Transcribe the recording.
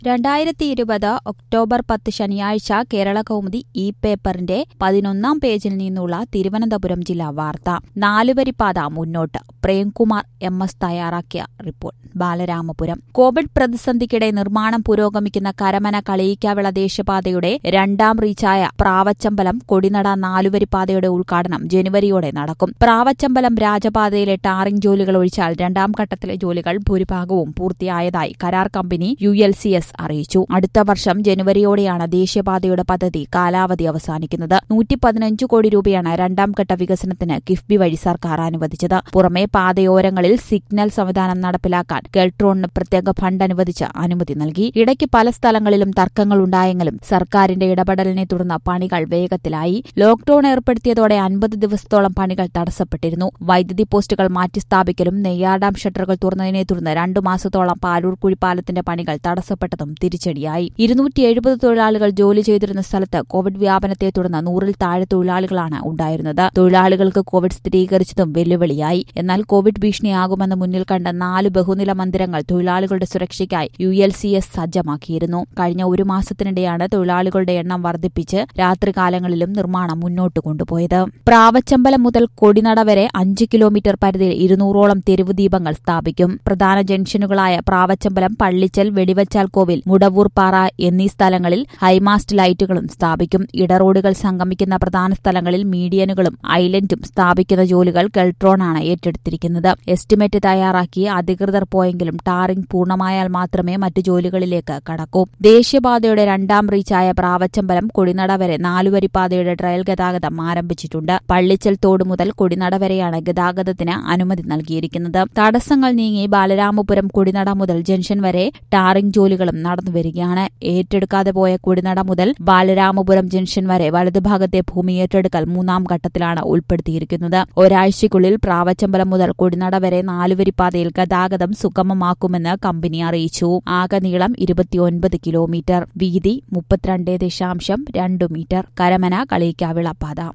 രണ്ടായിരത്തി ഇരുപത് ഒക്ടോബർ പത്ത് ശനിയാഴ്ച കേരള കൗമുദി ഇ പേപ്പറിന്റെ പതിനൊന്നാം പേജിൽ നിന്നുള്ള തിരുവനന്തപുരം ജില്ലാ വാർത്ത നാലുവരിപ്പാത മുന്നോട്ട് പ്രേംകുമാർ എം എസ് തയ്യാറാക്കിയ റിപ്പോർട്ട് ബാലരാമപുരം കോവിഡ് പ്രതിസന്ധിക്കിടെ നിർമ്മാണം പുരോഗമിക്കുന്ന കരമന കളിയിക്കാവിള ദേശീയപാതയുടെ രണ്ടാം റീച്ചായ പ്രാവച്ചമ്പലം കൊടിനട നാലുവരിപ്പാതയുടെ ഉദ്ഘാടനം ജനുവരിയോടെ നടക്കും പ്രാവച്ചമ്പലം രാജപാതയിലെ ടാറിംഗ് ജോലികൾ ഒഴിച്ചാൽ രണ്ടാം ഘട്ടത്തിലെ ജോലികൾ ഭൂരിഭാഗവും പൂർത്തിയായതായി കരാർ company U L C S അറിയിച്ചു അടുത്ത വർഷം ജനുവരിയോടെയാണ് ദേശീയപാതയുടെ പദ്ധതി കാലാവധി അവസാനിക്കുന്നത് നൂറ്റി പതിനഞ്ച് കോടി രൂപയാണ് രണ്ടാം ഘട്ട വികസനത്തിന് കിഫ്ബി വഴി സർക്കാർ അനുവദിച്ചത് പുറമെ പാതയോരങ്ങളിൽ സിഗ്നൽ സംവിധാനം നടപ്പിലാക്കാൻ കെൽട്രോണിന് പ്രത്യേക ഫണ്ട് അനുവദിച്ച് അനുമതി നൽകി ഇടയ്ക്ക് പല സ്ഥലങ്ങളിലും തർക്കങ്ങളുണ്ടായെങ്കിലും സർക്കാരിന്റെ ഇടപെടലിനെ തുടർന്ന് പണികൾ വേഗത്തിലായി ലോക്ഡൌൺ ഏർപ്പെടുത്തിയതോടെ അൻപത് ദിവസത്തോളം പണികൾ തടസ്സപ്പെട്ടിരുന്നു വൈദ്യുതി പോസ്റ്റുകൾ മാറ്റിസ്ഥാപിക്കലും നെയ്യാർഡാം ഷട്ടറുകൾ തുറന്നതിനെ തുടർന്ന് രണ്ടു മാസത്തോളം പാലൂർ കുഴിപ്പാലത്തിന്റെ പണികൾ തടസ്സപ്പെട്ടതും തിരിച്ചടിയായി ഇരുന്നൂറ്റി എഴുപത് തൊഴിലാളികൾ ജോലി ചെയ്തിരുന്ന സ്ഥലത്ത് കോവിഡ് വ്യാപനത്തെ തുടർന്ന് നൂറിൽ താഴെ തൊഴിലാളികളാണ് ഉണ്ടായിരുന്നത് തൊഴിലാളികൾക്ക് കോവിഡ് സ്ഥിരീകരിച്ചതും വെല്ലുവിളിയായി എന്നാൽ കോവിഡ് ഭീഷണിയാകുമെന്ന് മുന്നിൽ കണ്ട നാല് ബഹുനില മന്ദിരങ്ങൾ തൊഴിലാളികളുടെ സുരക്ഷയ്ക്കായി യു എൽ സി എസ് സജ്ജമാക്കിയിരുന്നു കഴിഞ്ഞ ഒരു മാസത്തിനിടെയാണ് തൊഴിലാളികളുടെ എണ്ണം വർദ്ധിപ്പിച്ച് രാത്രികാലങ്ങളിലും നിർമ്മാണം മുന്നോട്ട് കൊണ്ടുപോയത് പ്രാവച്ചമ്പലം മുതൽ കൊടിനട വരെ അഞ്ച് കിലോമീറ്റർ പരിധിയിൽ ഇരുന്നൂറോളം തെരുവു ദീപങ്ങൾ സ്ഥാപിക്കും പ്രധാന ജംഗ്ഷനുകളായ പ്രാവച്ചമ്പലം പള്ളിച്ചൽ വെടിവച്ചാൽ കോവിൽ മുടവൂർ പാറ എന്നീ സ്ഥലങ്ങളിൽ ഹൈമാസ്റ്റ് ലൈറ്റുകളും സ്ഥാപിക്കും ഇടറോഡുകൾ സംഗമിക്കുന്ന പ്രധാന സ്ഥലങ്ങളിൽ മീഡിയനുകളും ഐലൻഡും സ്ഥാപിക്കുന്ന ജോലികൾ കെൽട്രോണാണ് ഏറ്റെടുത്തിരിക്കുന്നത് എസ്റ്റിമേറ്റ് തയ്യാറാക്കി അധികൃതർ പോയെങ്കിലും ടാറിംഗ് പൂർണ്ണമായാൽ മാത്രമേ മറ്റു ജോലികളിലേക്ക് കടക്കൂ ദേശീയപാതയുടെ രണ്ടാം റീച്ചായ പ്രാവച്ചമ്പലം കൊടിനട വരെ നാലുവരിപ്പാതയുടെ ട്രയൽ ഗതാഗതം ആരംഭിച്ചിട്ടുണ്ട് പള്ളിച്ചൽ തോട് മുതൽ കൊടിനട വരെയാണ് ഗതാഗതത്തിന് അനുമതി നൽകിയിരിക്കുന്നത് തടസ്സങ്ങൾ നീങ്ങി ബാലരാമപുരം കൊടിനട മുതൽ ജംഗ്ഷൻ വരെ ടാറിംഗ് ജോലികളും നടന്നുവരികയാണ് ഏറ്റെടുക്കാതെ പോയ കൊടിനട മുതൽ ബാലരാമപുരം ജംഗ്ഷൻ വരെ വലതുഭാഗത്തെ ഭൂമി ഏറ്റെടുക്കൽ മൂന്നാം ഘട്ടത്തിലാണ് ഉൾപ്പെടുത്തിയിരിക്കുന്നത് ഒരാഴ്ചയ്ക്കുള്ളിൽ പ്രാവച്ചമ്പലം മുതൽ കൊടിനട വരെ നാലുവരിപ്പാതയിൽ ഗതാഗതം സുഗമമാക്കുമെന്ന് കമ്പനി അറിയിച്ചു ആകെ നീളം ഇരുപത്തിയൊൻപത് കിലോമീറ്റർ വീതി മുപ്പത്തിരണ്ട് ദശാംശം രണ്ട് മീറ്റർ കരമന കളിയിക്കാവിള പാത